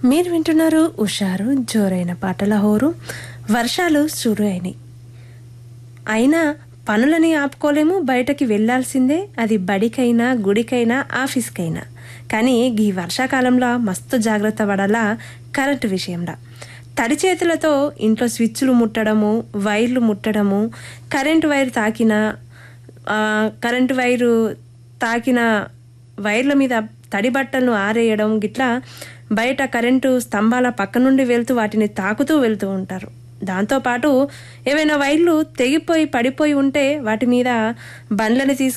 మీరు వింటున్నారు ఉషారు జోరైన పాటల హోరు వర్షాలు సురు అయినాయి అయినా పనులని ఆపుకోలేము బయటకి వెళ్ళాల్సిందే అది బడికైనా గుడికైనా ఆఫీస్కైనా కానీ ఈ వర్షాకాలంలో మస్తు జాగ్రత్త పడాలా కరెంటు విషయంలో తడి చేతులతో ఇంట్లో స్విచ్లు ముట్టడము వైర్లు ముట్టడము కరెంటు వైర్ తాకిన ఆ, కరెంటు వైరు తాకిన వైర్ల మీద తడి బట్టలను ఆరేయడం గిట్లా బయట కరెంటు స్తంభాల పక్క నుండి వెళ్తూ వాటిని తాకుతూ వెళ్తూ ఉంటారు దాంతోపాటు ఏవైనా వైర్లు తెగిపోయి పడిపోయి ఉంటే వాటి మీద బండ్లని తీసుకు